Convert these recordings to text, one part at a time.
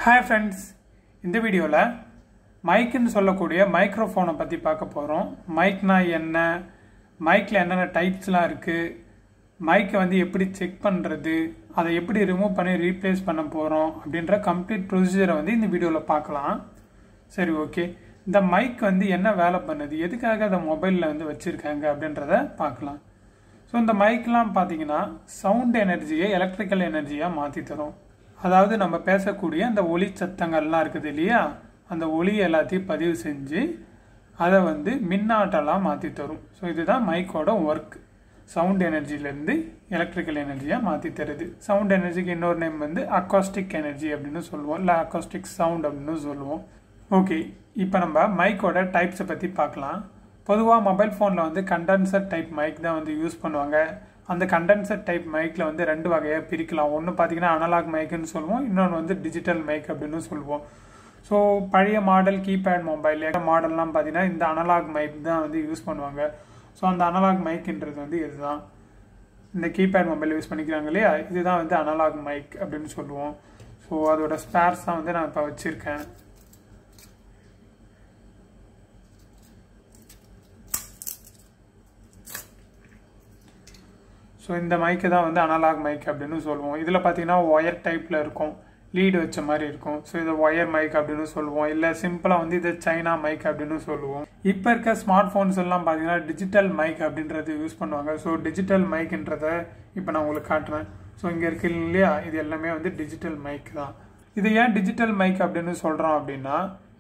hi friends இந்த வீடியோவில் மைக்குன்னு சொல்லக்கூடிய மைக்ரோஃபோனை பற்றி பார்க்க போகிறோம் மைக்னா என்ன மைக்கில் என்னென்ன டைப்ஸ்லாம் இருக்குது மைக்கை வந்து எப்படி செக் பண்ணுறது அதை எப்படி ரிமூவ் பண்ணி ரீப்ளேஸ் பண்ண போகிறோம் அப்படின்ற கம்ப்ளீட் ப்ரொசீஜரை வந்து இந்த வீடியோவில் பார்க்கலாம் சரி ஓகே இந்த மைக் வந்து என்ன வேலை பண்ணுது எதுக்காக அதை மொபைலில் வந்து வச்சுருக்காங்க அப்படின்றத பார்க்கலாம் ஸோ இந்த மைக்லாம் பார்த்தீங்கன்னா சவுண்ட் எனர்ஜியை எலக்ட்ரிக்கல் எனர்ஜியாக மாற்றி தரும் அதாவது நம்ம பேசக்கூடிய அந்த ஒலி சத்தங்கள்லாம் இருக்குது இல்லையா அந்த ஒலி எல்லாத்தையும் பதிவு செஞ்சு அதை வந்து மின்னாற்றலாக மாற்றி தரும் ஸோ இதுதான் மைக்கோட ஒர்க் சவுண்ட் எனர்ஜிலேருந்து எலக்ட்ரிக்கல் எனர்ஜியாக மாற்றி தருது சவுண்ட் எனர்ஜிக்கு இன்னொரு நேம் வந்து அக்காஸ்டிக் எனர்ஜி அப்படின்னு சொல்லுவோம் இல்லை அக்காஸ்டிக் சவுண்ட் அப்படின்னு சொல்லுவோம் ஓகே இப்போ நம்ம மைக்கோட டைப்ஸை பற்றி பார்க்கலாம் பொதுவாக மொபைல் ஃபோனில் வந்து கண்டென்சர் டைப் மைக் தான் வந்து யூஸ் பண்ணுவாங்க அந்த கண்டென்சர் டைப் மைக்கில் வந்து ரெண்டு வகையாக பிரிக்கலாம் ஒன்று பார்த்தீங்கன்னா அனலாக் மைக்குன்னு சொல்லுவோம் இன்னொன்று வந்து டிஜிட்டல் மைக் அப்படின்னு சொல்லுவோம் ஸோ பழைய மாடல் கீபேட் மொபைல் மாடல்லாம் பார்த்தீங்கன்னா இந்த அனலாக் மைக் தான் வந்து யூஸ் பண்ணுவாங்க ஸோ அந்த அனலாக் மைக்ன்றது வந்து இதுதான் இந்த கீபேட் மொபைல் யூஸ் பண்ணிக்கிறாங்க இல்லையா இதுதான் வந்து அனலாக் மைக் அப்படின்னு சொல்லுவோம் ஸோ அதோட ஸ்பேர்ஸ் தான் வந்து நான் இப்போ வச்சுருக்கேன் ஸோ இந்த மைக்கு தான் வந்து அனலாக் மைக் அப்படின்னு சொல்லுவோம் இதில் பார்த்தீங்கன்னா ஒயர் டைப்பில் இருக்கும் லீடு வச்ச மாதிரி இருக்கும் ஸோ இதை ஒயர் மைக் அப்படின்னு சொல்லுவோம் இல்லை சிம்பிளாக வந்து இது சைனா மைக் அப்படின்னு சொல்லுவோம் இப்போ இருக்க ஸ்மார்ட் ஃபோன்ஸ் எல்லாம் பார்த்தீங்கன்னா டிஜிட்டல் மைக் அப்படின்றது யூஸ் பண்ணுவாங்க ஸோ டிஜிட்டல் மைக்ன்றத இப்போ நான் உங்களுக்கு காட்டுறேன் ஸோ இங்கே இருக்கு இல்லையா இது எல்லாமே வந்து டிஜிட்டல் மைக் தான் இது ஏன் டிஜிட்டல் மைக் அப்படின்னு சொல்கிறோம் அப்படின்னா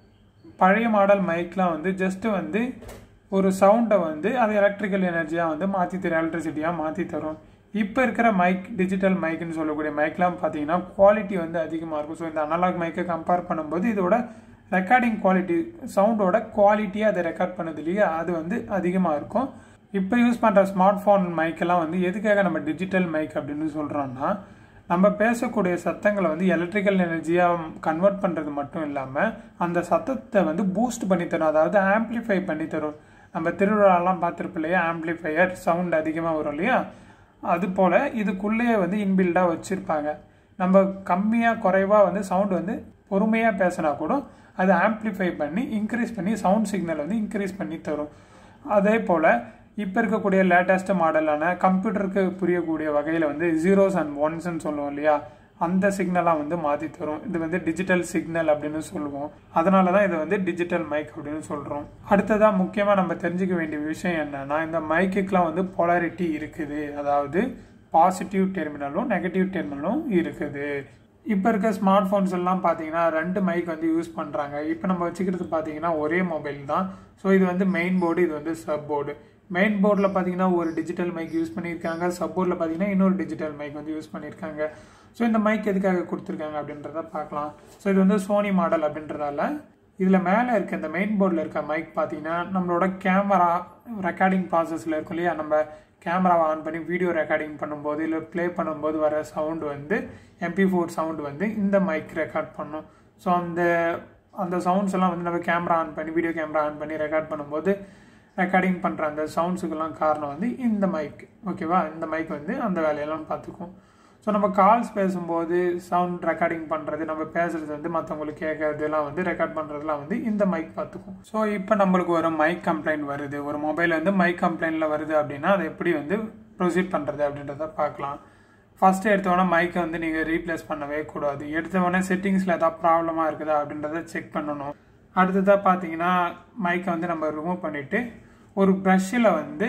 பழைய மாடல் மைக்லாம் வந்து ஜஸ்ட்டு வந்து ஒரு சவுண்டை வந்து அது எலக்ட்ரிக்கல் எனர்ஜியாக வந்து மாற்றி தரும் எலக்ட்ரிசிட்டியாக மாற்றி தரும் இப்போ இருக்கிற மைக் டிஜிட்டல் மைக்குன்னு சொல்லக்கூடிய மைக்லாம் பார்த்தீங்கன்னா குவாலிட்டி வந்து அதிகமாக இருக்கும் ஸோ இந்த அனலாக் மைக்கை கம்பேர் பண்ணும்போது இதோட ரெக்கார்டிங் குவாலிட்டி சவுண்டோட குவாலிட்டியாக அதை ரெக்கார்ட் பண்ணது இல்லையா அது வந்து அதிகமாக இருக்கும் இப்போ யூஸ் பண்ணுற ஸ்மார்ட் ஃபோன் மைக்கெல்லாம் வந்து எதுக்காக நம்ம டிஜிட்டல் மைக் அப்படின்னு சொல்கிறோம்னா நம்ம பேசக்கூடிய சத்தங்களை வந்து எலக்ட்ரிக்கல் எனர்ஜியாக கன்வெர்ட் பண்ணுறது மட்டும் இல்லாமல் அந்த சத்தத்தை வந்து பூஸ்ட் பண்ணி தரும் அதாவது ஆம்ப்ளிஃபை பண்ணி தரும் நம்ம திருவிழாலாம் பார்த்துருப்போம் இல்லையா ஆம்ப்ளிஃபையர் சவுண்ட் அதிகமாக வரும் இல்லையா அது போல் இதுக்குள்ளேயே வந்து இன்பில்டாக வச்சுருப்பாங்க நம்ம கம்மியாக குறைவாக வந்து சவுண்ட் வந்து பொறுமையாக பேசினா கூட அதை ஆம்ப்ளிஃபை பண்ணி இன்க்ரீஸ் பண்ணி சவுண்ட் சிக்னல் வந்து இன்க்ரீஸ் பண்ணி தரும் அதே போல் இப்போ இருக்கக்கூடிய லேட்டஸ்ட் மாடலான கம்ப்யூட்டருக்கு புரியக்கூடிய வகையில் வந்து ஜீரோஸ் அண்ட் ஒன்ஸ்ன்னு சொல்லுவோம் இல்லையா அந்த சிக்னலாக வந்து மாற்றி தரும் இது வந்து டிஜிட்டல் சிக்னல் அப்படின்னு சொல்லுவோம் அதனால தான் இதை வந்து டிஜிட்டல் மைக் அப்படின்னு சொல்கிறோம் அடுத்ததாக முக்கியமாக நம்ம தெரிஞ்சுக்க வேண்டிய விஷயம் என்னன்னா இந்த மைக்குக்கெலாம் வந்து பொலாரிட்டி இருக்குது அதாவது பாசிட்டிவ் டெர்மினலும் நெகட்டிவ் டெர்மினலும் இருக்குது இப்போ இருக்க ஸ்மார்ட் ஃபோன்ஸ் எல்லாம் பார்த்தீங்கன்னா ரெண்டு மைக் வந்து யூஸ் பண்ணுறாங்க இப்போ நம்ம வச்சுக்கிறது பார்த்தீங்கன்னா ஒரே மொபைல் தான் ஸோ இது வந்து மெயின் போர்டு இது வந்து சப் போர்டு மெயின் போர்டில் பார்த்தீங்கன்னா ஒரு டிஜிட்டல் மைக் யூஸ் பண்ணியிருக்காங்க சப் போர்டில் பார்த்தீங்கன்னா இன்னொரு டிஜிட்டல் மைக் வந்து யூஸ் பண்ணியிருக்காங்க ஸோ இந்த மைக் எதுக்காக கொடுத்துருக்காங்க அப்படின்றத பார்க்கலாம் ஸோ இது வந்து சோனி மாடல் அப்படின்றதால இதில் மேலே இருக்க இந்த மெயின் போர்டில் இருக்க மைக் பார்த்தீங்கன்னா நம்மளோட கேமரா ரெக்கார்டிங் ப்ராசஸில் இருக்கும் இல்லையா நம்ம கேமராவை ஆன் பண்ணி வீடியோ ரெக்கார்டிங் பண்ணும்போது இல்லை ப்ளே பண்ணும்போது வர சவுண்டு வந்து எம்பி ஃபோர் சவுண்டு வந்து இந்த மைக் ரெக்கார்ட் பண்ணும் ஸோ அந்த அந்த சவுண்ட்ஸ் எல்லாம் வந்து நம்ம கேமரா ஆன் பண்ணி வீடியோ கேமரா ஆன் பண்ணி ரெக்கார்ட் பண்ணும்போது ரெக்கார்டிங் பண்ணுற அந்த சவுண்ட்ஸுக்கெல்லாம் காரணம் வந்து இந்த மைக் ஓகேவா இந்த மைக் வந்து அந்த வேலையெல்லாம் பார்த்துக்கும் ஸோ நம்ம கால்ஸ் பேசும்போது சவுண்ட் ரெக்கார்டிங் பண்ணுறது நம்ம பேசுறது வந்து மற்றவங்களுக்கு கேட்கறதுலாம் வந்து ரெக்கார்ட் பண்ணுறதுலாம் வந்து இந்த மைக் பார்த்துக்கும் ஸோ இப்போ நம்மளுக்கு ஒரு மைக் கம்ப்ளைண்ட் வருது ஒரு மொபைல் வந்து மைக் கம்ப்ளைண்ட்டில் வருது அப்படின்னா அதை எப்படி வந்து ப்ரொசீட் பண்ணுறது அப்படின்றத பார்க்கலாம் ஃபஸ்ட்டு எடுத்தவொடனே மைக்கை வந்து நீங்கள் ரீப்ளேஸ் பண்ணவே கூடாது எடுத்தவொடனே செட்டிங்ஸில் ஏதாவது ப்ராப்ளமாக இருக்குதா அப்படின்றத செக் பண்ணணும் அடுத்ததாக பார்த்தீங்கன்னா மைக்கை வந்து நம்ம ரிமூவ் பண்ணிவிட்டு ஒரு ப்ரஷ்ஷில் வந்து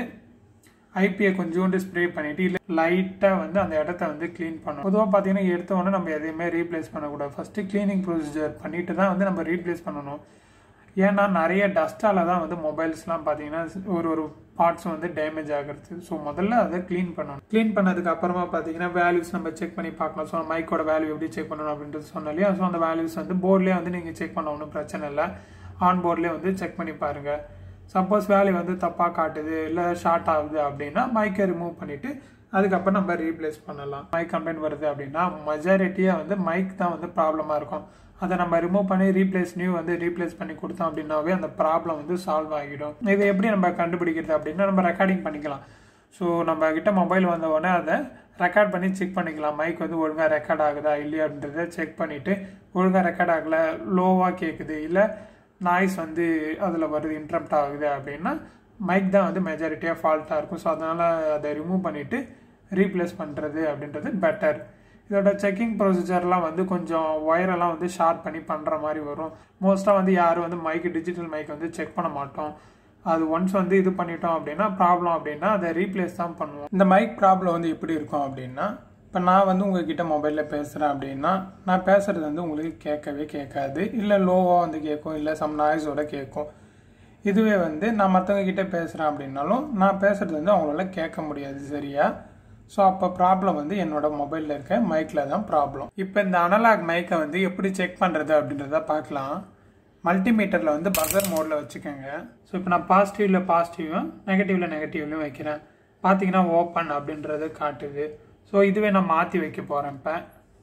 ஐபியை கொஞ்சோண்டு ஸ்ப்ரே பண்ணிவிட்டு இல்லை லைட்டாக வந்து அந்த இடத்த வந்து க்ளீன் பண்ணணும் பொதுவாக பார்த்தீங்கன்னா எடுத்தவொடனே நம்ம எதையுமே ரீப்ளேஸ் பண்ணக்கூடாது ஃபஸ்ட்டு க்ளீனிங் ப்ரொசீஜர் பண்ணிட்டு தான் வந்து நம்ம ரீப்ளேஸ் பண்ணணும் ஏன்னா நிறைய டஸ்ட்டால் தான் வந்து மொபைல்ஸ்லாம் பார்த்தீங்கன்னா ஒரு ஒரு பார்ட்ஸ் வந்து டேமேஜ் ஆகிறது ஸோ முதல்ல அதை க்ளீன் பண்ணணும் க்ளீன் பண்ணதுக்கு அப்புறமா பார்த்தீங்கன்னா வேல்யூஸ் நம்ம செக் பண்ணி பார்க்கலாம் ஸோ மைக்கோட வேல்யூ எப்படி செக் பண்ணணும் அப்படின்றது சொன்னோம் இல்லையா ஸோ அந்த வேல்யூஸ் வந்து போர்ட்லேயே வந்து நீங்கள் செக் பண்ண ஒன்றும் பிரச்சனை இல்லை ஆன் போர்ட்லேயே வந்து செக் பண்ணி பாருங்கள் சப்போஸ் வேல்யூ வந்து தப்பாக காட்டுது இல்லை ஷார்ட் ஆகுது அப்படின்னா மைக்கை ரிமூவ் பண்ணிவிட்டு அதுக்கப்புறம் நம்ம ரீப்ளேஸ் பண்ணலாம் மைக் கம்ப்ளைண்ட் வருது அப்படின்னா மெஜாரிட்டியாக வந்து மைக் தான் வந்து ப்ராப்ளமாக இருக்கும் அதை நம்ம ரிமூவ் பண்ணி ரீப்ளேஸ் நியூ வந்து ரீப்ளேஸ் பண்ணி கொடுத்தோம் அப்படின்னாவே அந்த ப்ராப்ளம் வந்து சால்வ் ஆகிடும் இதை எப்படி நம்ம கண்டுபிடிக்கிறது அப்படின்னா நம்ம ரெக்கார்டிங் பண்ணிக்கலாம் ஸோ நம்ம கிட்ட மொபைல் வந்த உடனே அதை ரெக்கார்ட் பண்ணி செக் பண்ணிக்கலாம் மைக் வந்து ஒழுங்காக ரெக்கார்ட் ஆகுதா இல்லையா அப்படின்றத செக் பண்ணிவிட்டு ஒழுங்காக ரெக்கார்ட் ஆகலை லோவாக கேட்குது இல்லை நாய்ஸ் வந்து அதில் வருது இன்ட்ரப்ட் ஆகுது அப்படின்னா மைக் தான் வந்து மெஜாரிட்டியாக ஃபால்ட்டாக இருக்கும் ஸோ அதனால் அதை ரிமூவ் பண்ணிவிட்டு ரீப்ளேஸ் பண்ணுறது அப்படின்றது பெட்டர் இதோட செக்கிங் ப்ரொசீஜர்லாம் வந்து கொஞ்சம் ஒயரெல்லாம் வந்து ஷார்ட் பண்ணி பண்ணுற மாதிரி வரும் மோஸ்ட்டாக வந்து யாரும் வந்து மைக்கு டிஜிட்டல் மைக் வந்து செக் பண்ண மாட்டோம் அது ஒன்ஸ் வந்து இது பண்ணிட்டோம் அப்படின்னா ப்ராப்ளம் அப்படின்னா அதை ரீப்ளேஸ் தான் பண்ணுவோம் இந்த மைக் ப்ராப்ளம் வந்து எப்படி இருக்கும் அப்படின்னா இப்போ நான் வந்து உங்ககிட்ட மொபைலில் பேசுகிறேன் அப்படின்னா நான் பேசுகிறது வந்து உங்களுக்கு கேட்கவே கேட்காது இல்லை லோவாக வந்து கேட்கும் இல்லை சம் நாய்ஸோட கேட்கும் இதுவே வந்து நான் மற்றவங்க கிட்ட பேசுகிறேன் அப்படின்னாலும் நான் பேசுகிறது வந்து அவங்களால கேட்க முடியாது சரியா ஸோ அப்போ ப்ராப்ளம் வந்து என்னோட மொபைலில் இருக்க மைக்கில் தான் ப்ராப்ளம் இப்போ இந்த அனலாக் மைக்கை வந்து எப்படி செக் பண்ணுறது அப்படின்றத பார்க்கலாம் மல்டிமீட்டரில் வந்து பசர் மோடில் வச்சுக்கோங்க ஸோ இப்போ நான் பாசிட்டிவில் பாசிட்டிவும் நெகட்டிவில் நெகட்டிவ்லையும் வைக்கிறேன் பார்த்தீங்கன்னா ஓப்பன் அப்படின்றது காட்டுது ஸோ இதுவே நான் மாற்றி வைக்க போகிறேன் இப்போ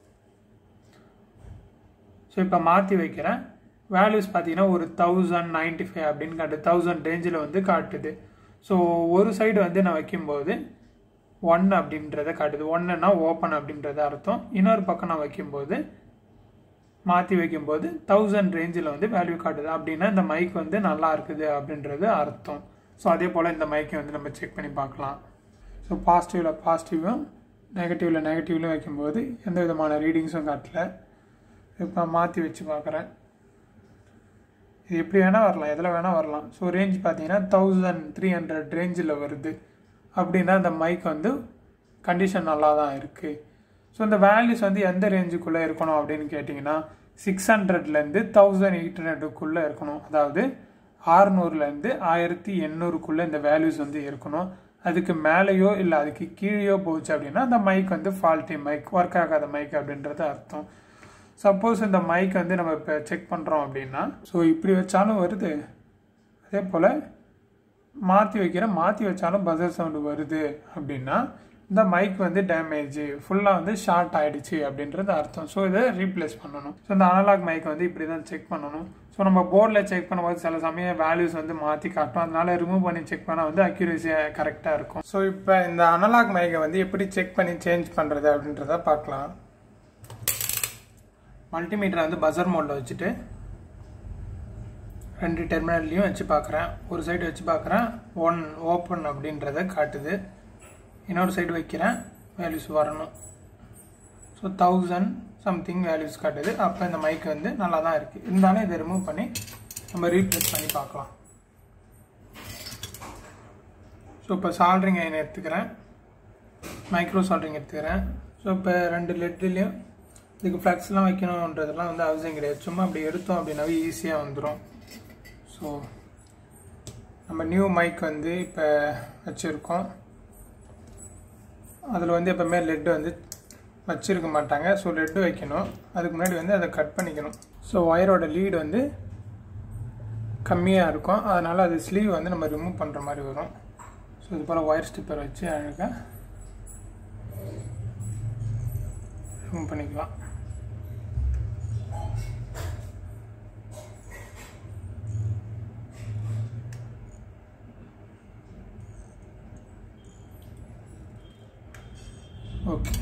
ஸோ இப்போ மாற்றி வைக்கிறேன் வேல்யூஸ் பார்த்தீங்கன்னா ஒரு தௌசண்ட் நைன்டி ஃபைவ் அப்படின்னு காட்டு தௌசண்ட் ரேஞ்சில் வந்து காட்டுது ஸோ ஒரு சைடு வந்து நான் வைக்கும்போது ஒன் அப்படின்றத காட்டுது ஒன்றுனா ஓப்பன் அப்படின்றத அர்த்தம் இன்னொரு பக்கம் நான் வைக்கும்போது மாற்றி வைக்கும்போது தௌசண்ட் ரேஞ்சில் வந்து வேல்யூ காட்டுது அப்படின்னா இந்த மைக் வந்து நல்லா இருக்குது அப்படின்றது அர்த்தம் ஸோ அதே போல் இந்த மைக்கை வந்து நம்ம செக் பண்ணி பார்க்கலாம் ஸோ பாசிட்டிவில் பாசிட்டிவும் நெகட்டிவில் நெகட்டிவ்லையும் வைக்கும்போது எந்த விதமான ரீடிங்ஸும் காட்டல இப்போ மாற்றி வச்சு பார்க்குறேன் இது எப்படி வேணால் வரலாம் எதில் வேணால் வரலாம் ஸோ ரேஞ்ச் பார்த்தீங்கன்னா தௌசண்ட் த்ரீ ஹண்ட்ரட் ரேஞ்சில் வருது அப்படின்னா இந்த மைக் வந்து கண்டிஷன் நல்லா தான் இருக்குது ஸோ இந்த வேல்யூஸ் வந்து எந்த ரேஞ்சுக்குள்ளே இருக்கணும் அப்படின்னு கேட்டிங்கன்னா சிக்ஸ் ஹண்ட்ரட்லேருந்து தௌசண்ட் எயிட் ஹண்ட்ரடுக்குள்ளே இருக்கணும் அதாவது ஆறுநூறுலேருந்து ஆயிரத்தி எண்ணூறுக்குள்ளே இந்த வேல்யூஸ் வந்து இருக்கணும் அதுக்கு மேலேயோ இல்லை அதுக்கு கீழேயோ போச்சு அப்படின்னா அந்த மைக் வந்து ஃபால்ட்டி மைக் ஒர்க் ஆகாத மைக் அப்படின்றது அர்த்தம் சப்போஸ் இந்த மைக் வந்து நம்ம இப்போ செக் பண்ணுறோம் அப்படின்னா ஸோ இப்படி வச்சாலும் வருது அதே போல் மாற்றி வைக்கிற மாற்றி வச்சாலும் பசர் சவுண்டு வருது அப்படின்னா இந்த மைக் வந்து டேமேஜ் ஃபுல்லாக வந்து ஷார்ட் ஆயிடுச்சு அப்படின்றது அர்த்தம் ஸோ இதை ரீப்ளேஸ் பண்ணணும் ஸோ இந்த அனலாக் மைக் வந்து இப்படி தான் செக் பண்ணணும் ஸோ நம்ம போர்டில் செக் பண்ணும்போது சில சமயம் வேல்யூஸ் வந்து மாற்றி காட்டும் அதனால ரிமூவ் பண்ணி செக் பண்ணால் வந்து அக்யூரேசியாக கரெக்டாக இருக்கும் ஸோ இப்போ இந்த அனலாக் மைக்கை வந்து எப்படி செக் பண்ணி சேஞ்ச் பண்ணுறது அப்படின்றத பார்க்கலாம் மல்டிமீட்டரை வந்து பசர் மோடில் வச்சுட்டு ரெண்டு டெர்மினல்லையும் வச்சு பார்க்குறேன் ஒரு சைடு வச்சு பார்க்குறேன் ஒன் ஓப்பன் அப்படின்றத காட்டுது இன்னொரு சைடு வைக்கிறேன் வேல்யூஸ் வரணும் ஸோ தௌசண்ட் சம்திங் வேல்யூஸ் காட்டுது அப்போ இந்த மைக் வந்து நல்லா தான் இருக்குது இருந்தாலும் இதை ரிமூவ் பண்ணி நம்ம ரீப்ளேஸ் பண்ணி பார்க்கலாம் ஸோ இப்போ சால்ட்ரிங் ஐன் எடுத்துக்கிறேன் மைக்ரோ சால்ட்ரிங் எடுத்துக்கிறேன் ஸோ இப்போ ரெண்டு லெட்லேயும் இதுக்கு ஃப்ளக்ஸ்லாம் வைக்கணுன்றதெல்லாம் வந்து அவசியம் கிடையாது சும்மா அப்படி எடுத்தோம் அப்படின்னாவே ஈஸியாக வந்துடும் ஸோ நம்ம நியூ மைக் வந்து இப்போ வச்சுருக்கோம் அதில் வந்து எப்போவுமே லெட்டு வந்து வச்சுருக்க மாட்டாங்க ஸோ லெட்டு வைக்கணும் அதுக்கு முன்னாடி வந்து அதை கட் பண்ணிக்கணும் ஸோ ஒயரோட லீடு வந்து கம்மியாக இருக்கும் அதனால் அது ஸ்லீவ் வந்து நம்ம ரிமூவ் பண்ணுற மாதிரி வரும் ஸோ இது போல் ஒயர் ஸ்டிப்பர் வச்சு அழகாக ரிமூவ் பண்ணிக்கலாம் ஓகே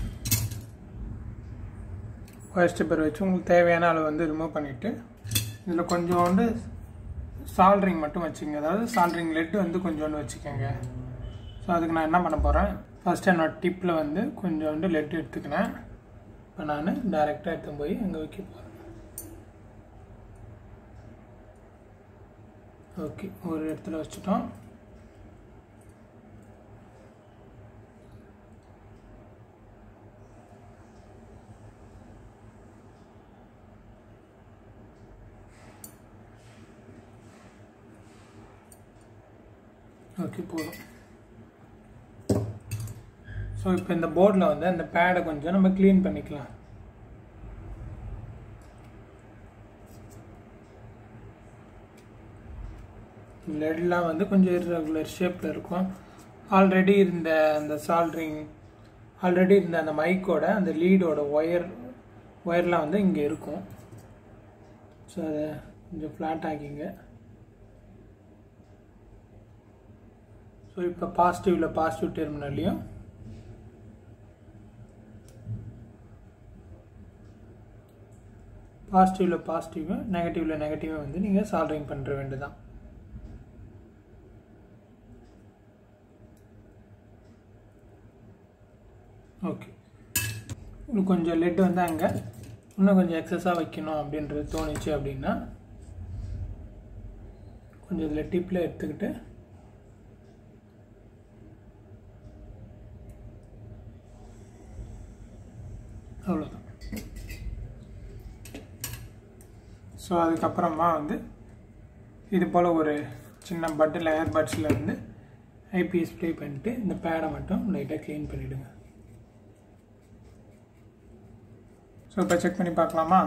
ஒயர் ஸ்டிப்பர் வச்சு உங்களுக்கு தேவையான அளவு வந்து ரிமூவ் பண்ணிவிட்டு இதில் கொஞ்சோண்டு சால்ட்ரிங் மட்டும் வச்சுங்க அதாவது சால்ட்ரிங் லெட்டு வந்து கொஞ்சோண்டு வச்சுக்கோங்க ஸோ அதுக்கு நான் என்ன பண்ண போகிறேன் ஃபஸ்ட்டு என்னோட டிப்பில் வந்து கொஞ்சோண்டு லெட் எடுத்துக்கினேன் இப்போ நான் டைரெக்டாக எடுத்து போய் அங்கே வைக்க போகிறேன் ஓகே ஒரு இடத்துல வச்சுட்டோம் ஓகே போதும் ஸோ இப்போ இந்த போர்டில் வந்து அந்த பேடை கொஞ்சம் நம்ம க்ளீன் பண்ணிக்கலாம் லெட்லாம் வந்து கொஞ்சம் இர்ரெகுலர் ஷேப்பில் இருக்கும் ஆல்ரெடி இருந்த அந்த சால்ட்ரிங் ஆல்ரெடி இருந்த அந்த மைக்கோட அந்த லீடோட ஒயர் ஒயர்லாம் வந்து இங்கே இருக்கும் ஸோ அதை கொஞ்சம் ஃப்ளாட் ஆக்கிங்க ஸோ இப்போ பாசிட்டிவில் பாசிட்டிவ் டெர்மினல்லையும் பாசிட்டிவில் பாசிட்டிவும் நெகட்டிவில் நெகட்டிவும் வந்து நீங்கள் சால்ட்ரிங் பண்ணுற வேண்டியதான் ஓகே உங்களுக்கு கொஞ்சம் லெட் வந்து அங்கே இன்னும் கொஞ்சம் எக்ஸஸாக வைக்கணும் அப்படின்றது தோணுச்சு அப்படின்னா கொஞ்சம் இதில் டிப்பில் எடுத்துக்கிட்டு அவ்வளோதான் ஸோ அதுக்கப்புறமா வந்து இது போல் ஒரு சின்ன பட்டில் ஏர்பட்ஸில் வந்து ஐபி ஸ்ப்ரே பண்ணிட்டு இந்த பேடை மட்டும் லைட்டாக க்ளீன் பண்ணிவிடுங்க ஸோ இப்போ செக் பண்ணி பார்க்கலாமா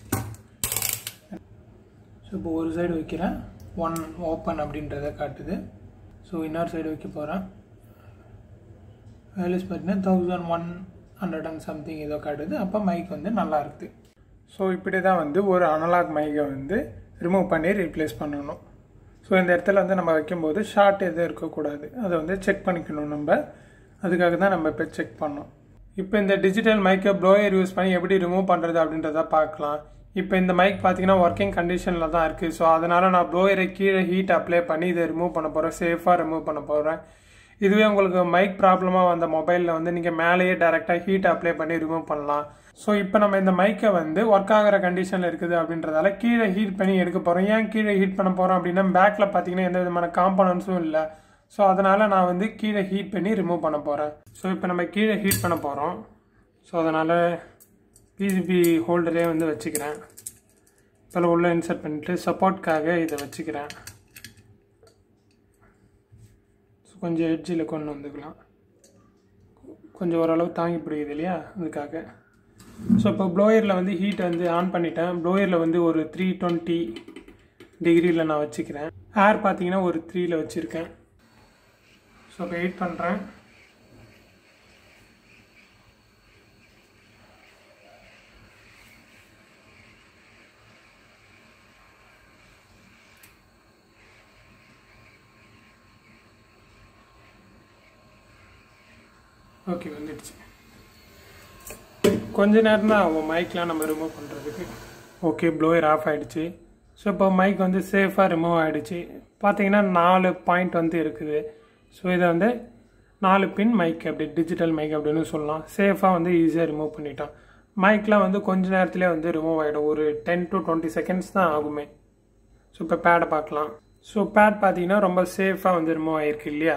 ஸோ இப்போ ஒரு சைடு வைக்கிறேன் ஒன் ஓப்பன் அப்படின்றத காட்டுது ஸோ இன்னொரு சைடு வைக்க போகிறேன் வேல்யூஸ் பார்த்தீங்கன்னா thousand one hundred and something ஏதோ காட்டுது அப்போ மைக் வந்து நல்லா இருக்குது ஸோ இப்படி தான் வந்து ஒரு அனலாக் மைக்கை வந்து ரிமூவ் பண்ணி ரீப்ளேஸ் பண்ணணும் ஸோ இந்த இடத்துல வந்து நம்ம வைக்கும்போது ஷார்ட் எதுவும் இருக்கக்கூடாது அதை வந்து செக் பண்ணிக்கணும் நம்ம அதுக்காக தான் நம்ம இப்போ செக் பண்ணோம் இப்போ இந்த டிஜிட்டல் மைக்கை ப்ளோயர் யூஸ் பண்ணி எப்படி ரிமூவ் பண்ணுறது அப்படின்றத பார்க்கலாம் இப்போ இந்த மைக் பார்த்தீங்கன்னா ஒர்க்கிங் கண்டிஷனில் தான் இருக்குது ஸோ அதனால் நான் ப்ளோயரை கீழே ஹீட் அப்ளை பண்ணி இதை ரிமூவ் பண்ண போகிறேன் சேஃபாக ரிமூவ் பண்ண போகிறேன் இதுவே உங்களுக்கு மைக் ப்ராப்ளமாக வந்த மொபைலில் வந்து நீங்கள் மேலேயே டேரெக்டாக ஹீட் அப்ளை பண்ணி ரிமூவ் பண்ணலாம் ஸோ இப்போ நம்ம இந்த மைக்கை வந்து ஒர்க் ஆகிற கண்டிஷனில் இருக்குது அப்படின்றதால கீழே ஹீட் பண்ணி எடுக்க போகிறோம் ஏன் கீழே ஹீட் பண்ண போகிறோம் அப்படின்னா பேக்கில் பார்த்தீங்கன்னா எந்த விதமான காம்பனன்ஸும் இல்லை ஸோ அதனால் நான் வந்து கீழே ஹீட் பண்ணி ரிமூவ் பண்ண போகிறேன் ஸோ இப்போ நம்ம கீழே ஹீட் பண்ண போகிறோம் ஸோ அதனால் பிசிபி ஹோல்டரே வந்து வச்சுக்கிறேன் இப்போ உள்ளே இன்சர்ட் பண்ணிட்டு சப்போர்ட்காக இதை வச்சுக்கிறேன் ஸோ கொஞ்சம் எட்ஜில் கொண்டு வந்துக்கலாம் கொஞ்சம் ஓரளவு தாங்கி பிடிக்குது இல்லையா அதுக்காக ஸோ இப்போ ப்ளோயரில் வந்து ஹீட் வந்து ஆன் பண்ணிட்டேன் ப்ளோயரில் வந்து ஒரு த்ரீ டுவெண்ட்டி டிகிரியில் நான் வச்சுக்கிறேன் ஏர் பார்த்தீங்கன்னா ஒரு த்ரீயில் வச்சுருக்கேன் ஸோ இப்போ வெயிட் பண்ணுறேன் ஓகே வந்துடுச்சு கொஞ்ச நேரம் தான் ஆகும் மைக்லாம் நம்ம ரிமூவ் பண்ணுறதுக்கு ஓகே ப்ளோயர் ஆஃப் ஆகிடுச்சு ஸோ இப்போ மைக் வந்து சேஃபாக ரிமூவ் ஆகிடுச்சு பார்த்தீங்கன்னா நாலு பாயிண்ட் வந்து இருக்குது ஸோ இதை வந்து நாலு பின் மைக் அப்படி டிஜிட்டல் மைக் அப்படின்னு சொல்லலாம் சேஃபாக வந்து ஈஸியாக ரிமூவ் பண்ணிட்டான் மைக்லாம் வந்து கொஞ்ச நேரத்துலேயே வந்து ரிமூவ் ஆகிடும் ஒரு டென் டு டுவெண்ட்டி செகண்ட்ஸ் தான் ஆகுமே ஸோ இப்போ பேடை பார்க்கலாம் ஸோ பேட் பார்த்தீங்கன்னா ரொம்ப சேஃபாக வந்து ரிமூவ் ஆகிருக்கு இல்லையா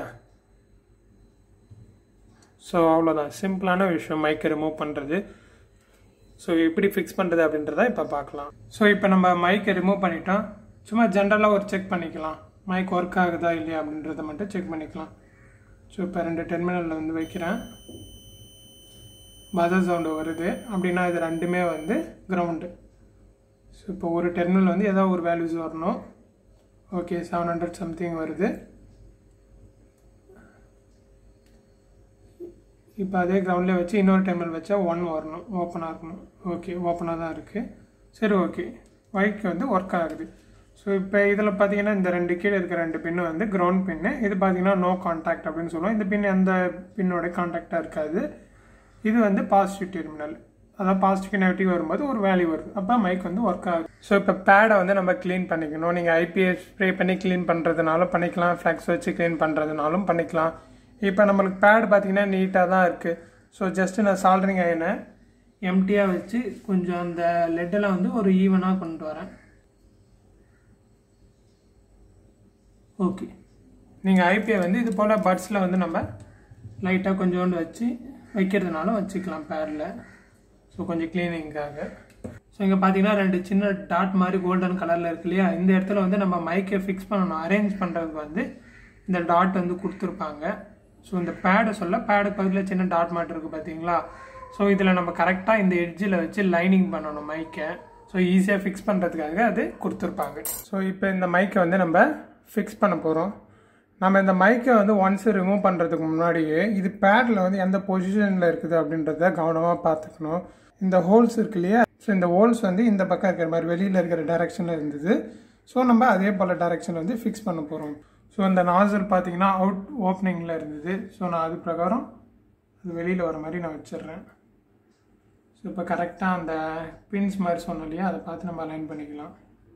ஸோ அவ்வளோதான் சிம்பிளான விஷயம் மைக்கை ரிமூவ் பண்ணுறது ஸோ எப்படி ஃபிக்ஸ் பண்ணுறது அப்படின்றத இப்போ பார்க்கலாம் ஸோ இப்போ நம்ம மைக்கை ரிமூவ் பண்ணிட்டோம் சும்மா ஜென்ரலாக ஒரு செக் பண்ணிக்கலாம் மைக் ஒர்க் ஆகுதா இல்லையா அப்படின்றத மட்டும் செக் பண்ணிக்கலாம் ஸோ இப்போ ரெண்டு டெர்மினலில் வந்து வைக்கிறேன் பதர் சவுண்டு வருது அப்படின்னா இது ரெண்டுமே வந்து கிரவுண்டு ஸோ இப்போ ஒரு டெர்மினல் வந்து ஏதோ ஒரு வேல்யூஸ் வரணும் ஓகே செவன் ஹண்ட்ரட் சம்திங் வருது இப்போ அதே கிரவுண்ட்லேயே வச்சு இன்னொரு டெர்மினல் வச்சா ஒன் வரணும் ஓப்பனாக இருக்கணும் ஓகே ஓப்பனாக தான் இருக்குது சரி ஓகே ஒய்க்கு வந்து ஒர்க் ஆகுது ஸோ இப்போ இதில் பார்த்தீங்கன்னா இந்த ரெண்டு கீழே இருக்கிற ரெண்டு பின்னு வந்து கிரவுண்ட் பின்னு இது பார்த்தீங்கன்னா நோ கான்டாக்ட் அப்படின்னு சொல்லுவோம் இந்த பின் எந்த பின்னோட கான்டாக்டாக இருக்காது இது வந்து பாசிட்டிவ் டெர்மினல் அதாவது பாசிட்டிவ் நெகட்டிவ் வரும்போது ஒரு வேல்யூ வருது அப்போ மைக் வந்து ஒர்க் ஆகுது ஸோ இப்போ பேடை வந்து நம்ம க்ளீன் பண்ணிக்கணும் நீங்கள் ஐபிஎஸ் ஸ்ப்ரே பண்ணி க்ளீன் பண்ணுறதுனாலும் பண்ணிக்கலாம் ஃப்ளெக்ஸ் வச்சு க்ளீன் பண்ணுறதுனாலும் பண்ணிக்கலாம் இப்போ நம்மளுக்கு பேட் பார்த்தீங்கன்னா நீட்டாக தான் இருக்குது ஸோ ஜஸ்ட்டு நான் சால்ட்ரிங் ஆயினை எம்டியாக வச்சு கொஞ்சம் அந்த லெட்டெல்லாம் வந்து ஒரு ஈவனாக கொண்டு வரேன் ஓகே நீங்கள் ஐபிஐ வந்து இது போல் பட்ஸில் வந்து நம்ம லைட்டாக கொஞ்சோண்டு வச்சு வைக்கிறதுனாலும் வச்சுக்கலாம் பேடில் ஸோ கொஞ்சம் க்ளீனிங்காக ஸோ இங்கே பார்த்தீங்கன்னா ரெண்டு சின்ன டாட் மாதிரி கோல்டன் கலரில் இருக்கு இல்லையா இந்த இடத்துல வந்து நம்ம மைக்கை ஃபிக்ஸ் பண்ணணும் அரேஞ்ச் பண்ணுறதுக்கு வந்து இந்த டாட் வந்து கொடுத்துருப்பாங்க ஸோ இந்த பேடை சொல்ல பேடு பக்கத்தில் சின்ன டாட் மாட்டு இருக்குது பார்த்தீங்களா ஸோ இதில் நம்ம கரெக்டாக இந்த எட்ஜில் வச்சு லைனிங் பண்ணணும் மைக்கை ஸோ ஈஸியாக ஃபிக்ஸ் பண்ணுறதுக்காக அது கொடுத்துருப்பாங்க ஸோ இப்போ இந்த மைக்கை வந்து நம்ம ஃபிக்ஸ் பண்ண போகிறோம் நம்ம இந்த மைக்கை வந்து ஒன்ஸ் ரிமூவ் பண்ணுறதுக்கு முன்னாடியே இது பேடில் வந்து எந்த பொசிஷனில் இருக்குது அப்படின்றத கவனமாக பார்த்துக்கணும் இந்த ஹோல்ஸ் இருக்கு இல்லையா ஸோ இந்த ஹோல்ஸ் வந்து இந்த பக்கம் இருக்கிற மாதிரி வெளியில் இருக்கிற டைரெக்ஷனில் இருந்தது ஸோ நம்ம அதே போல் டைரெக்ஷன் வந்து ஃபிக்ஸ் பண்ண போகிறோம் ஸோ இந்த நாசல் பார்த்தீங்கன்னா அவுட் ஓப்பனிங்கில் இருந்தது ஸோ நான் அது பிரகாரம் அது வெளியில் வர மாதிரி நான் வச்சிடுறேன் ஸோ இப்போ கரெக்டாக அந்த பின்ஸ் மாதிரி சொன்னோம் இல்லையா அதை பார்த்து நம்ம அலைன் பண்ணிக்கலாம்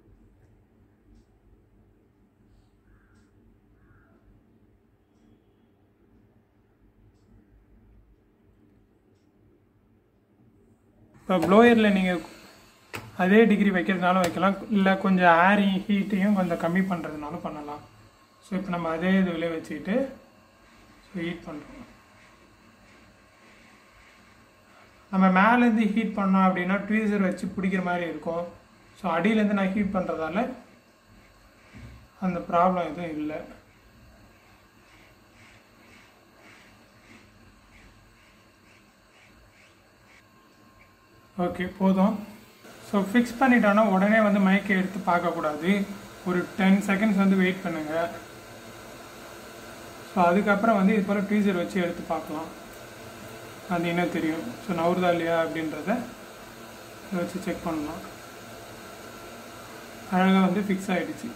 இப்போ ப்ளோயரில் நீங்கள் அதே டிகிரி வைக்கிறதுனாலும் வைக்கலாம் இல்லை கொஞ்சம் ஏரி ஹீட்டையும் கொஞ்சம் கம்மி பண்ணுறதுனாலும் பண்ணலாம் ஸோ இப்போ நம்ம அதே இதுவிலே வச்சுக்கிட்டு ஹீட் பண்ணுறோம் நம்ம மேலேருந்து ஹீட் பண்ணோம் அப்படின்னா ட்வீசர் வச்சு பிடிக்கிற மாதிரி இருக்கும் ஸோ அடியிலேருந்து நான் ஹீட் பண்ணுறதால அந்த ப்ராப்ளம் எதுவும் இல்லை ஓகே போதும் ஸோ ஃபிக்ஸ் பண்ணிட்டோன்னா உடனே வந்து மைக்கை எடுத்து பார்க்கக்கூடாது ஒரு டென் செகண்ட்ஸ் வந்து வெயிட் பண்ணுங்கள் ஸோ அதுக்கப்புறம் வந்து இது போல் ட்வீசர் வச்சு எடுத்து பார்க்கலாம் அது என்ன தெரியும் ஸோ நவுறுதா இல்லையா அப்படின்றத இதை வச்சு செக் பண்ணலாம் அழகாக வந்து ஃபிக்ஸ் ஆகிடுச்சு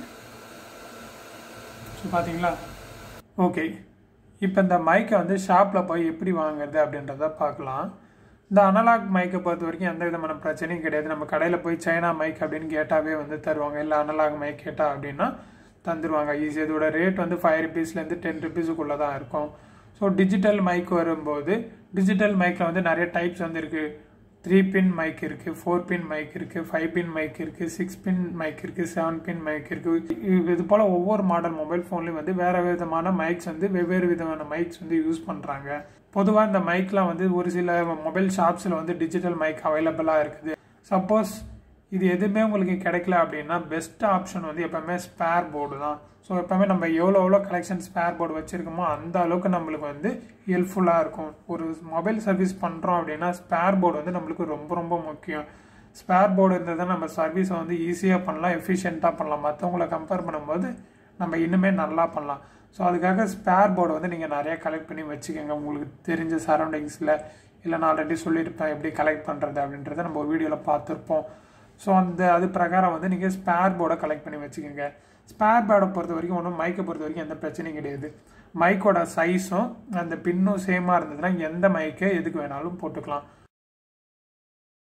ஸோ பார்த்தீங்களா ஓகே இப்போ இந்த மைக்கை வந்து ஷாப்பில் போய் எப்படி வாங்குறது அப்படின்றத பார்க்கலாம் இந்த அனலாக் மைக்கை பொறுத்த வரைக்கும் எந்த விதமான பிரச்சனையும் கிடையாது நம்ம கடையில் போய் சைனா மைக் அப்படின்னு கேட்டாவே வந்து தருவாங்க இல்லை அனலாக் மைக் கேட்டா அப்படின்னா தந்துடுவாங்க ஈஸி இதோட ரேட் வந்து ஃபைவ் ருபீஸ்லேருந்து டென் ருபீஸுக்குள்ளே தான் இருக்கும் ஸோ டிஜிட்டல் மைக் வரும்போது டிஜிட்டல் மைக்கில் வந்து நிறைய டைப்ஸ் வந்து இருக்குது த்ரீ பின் மைக் இருக்குது ஃபோர் பின் மைக் இருக்குது ஃபைவ் பின் மைக் இருக்குது சிக்ஸ் பின் மைக் இருக்குது செவன் பின் மைக் இருக்குது இது போல் ஒவ்வொரு மாடல் மொபைல் ஃபோன்லேயும் வந்து வேறு விதமான மைக்ஸ் வந்து வெவ்வேறு விதமான மைக்ஸ் வந்து யூஸ் பண்ணுறாங்க பொதுவாக இந்த மைக்லாம் வந்து ஒரு சில மொபைல் ஷாப்ஸில் வந்து டிஜிட்டல் மைக் அவைலபிளாக இருக்குது சப்போஸ் இது எதுவுமே உங்களுக்கு கிடைக்கல அப்படின்னா பெஸ்ட் ஆப்ஷன் வந்து எப்போவுமே ஸ்பேர் போர்டு தான் ஸோ எப்போவுமே நம்ம எவ்வளோ எவ்வளோ கலெக்ஷன் ஸ்பேர் போர்டு வச்சுருக்கோமோ அந்த அளவுக்கு நம்மளுக்கு வந்து ஹெல்ப்ஃபுல்லாக இருக்கும் ஒரு மொபைல் சர்வீஸ் பண்ணுறோம் அப்படின்னா ஸ்பேர் போர்டு வந்து நம்மளுக்கு ரொம்ப ரொம்ப முக்கியம் ஸ்பேர் போர்டு இருந்ததுன்னா நம்ம சர்வீஸை வந்து ஈஸியாக பண்ணலாம் எஃபிஷியண்ட்டாக பண்ணலாம் மற்றவங்கள கம்பேர் பண்ணும்போது நம்ம இன்னுமே நல்லா பண்ணலாம் ஸோ அதுக்காக ஸ்பேர் போர்டு வந்து நீங்கள் நிறையா கலெக்ட் பண்ணி வச்சுக்கோங்க உங்களுக்கு தெரிஞ்ச சரௌண்டிங்ஸில் இல்லை நான் ஆல்ரெடி சொல்லியிருப்பேன் எப்படி கலெக்ட் பண்ணுறது அப்படின்றத நம்ம ஒரு வீடியோவில் பார்த்துருப்போம் ஸோ அந்த அது பிரகாரம் வந்து நீங்கள் ஸ்பேர் போர்டை கலெக்ட் பண்ணி வச்சுக்கோங்க ஸ்பேர் போர்டை பொறுத்த வரைக்கும் ஒன்றும் மைக்கை பொறுத்த வரைக்கும் எந்த பிரச்சனையும் கிடையாது மைக்கோட சைஸும் அந்த பின்னும் சேமாக இருந்ததுன்னா எந்த மைக்கை எதுக்கு வேணாலும் போட்டுக்கலாம்